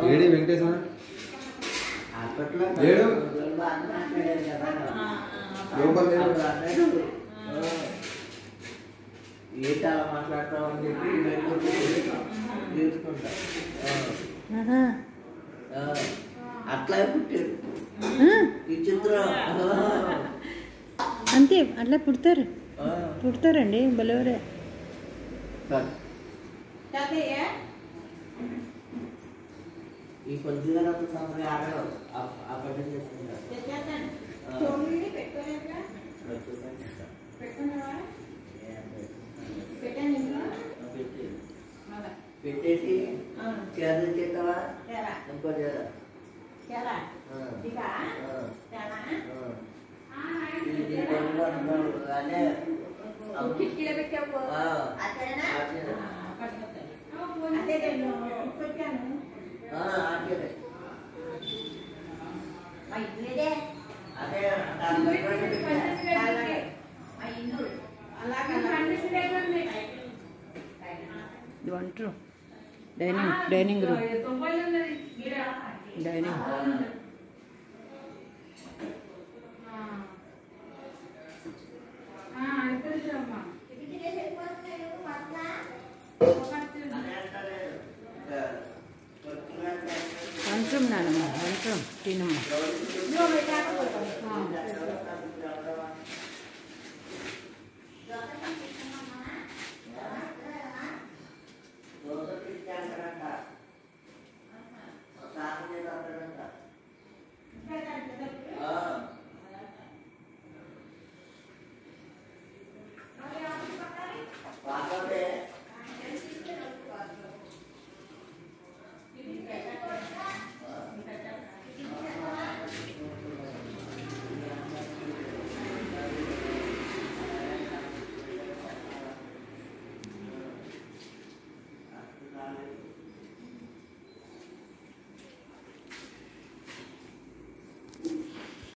AD Venkateswara అప్పట్లో ఏడు? బాగా మాట్లాడేది కదా లోపల లేడు. అప్పుడు అన్నాడు ఆ, ఏంటి అలా మాట్లాడతావు అని చెప్పి వెళ్ళి తీసుకుంటా ఆ, ఆహా. ఆ, అట్లా పుట్టాడు ఆ, ఈ చిత్రం అంతే అట్లా పుడతారు ఆ, పుడతారండి బలవరే సరే. ఈ కొద్దిగా సంవత్సరం ఆడడం అప్పటి చేసుకుంటా ఆ, వచ్చేసాక ఇస్తా. ఏం లేదు. పెట్టి పెట్టేసి చేతులు చేస్తావా ఇంకో చేత ఇది కొద్దిగా ఉన్నాడు అదే కిటికీలో పెట్టావు ఆ, అతనేనా అట్లనే. అదే నేను పెట్టాను ఆ, అట్లనే. మా ఇల్లుదే అదే దాని దగ్గర పెట్టా. అలాగే మా ఇల్లు అలాగే వంట room dining dining room dining మంచం నానమ్మ మంచం తినమ్మ ఆ,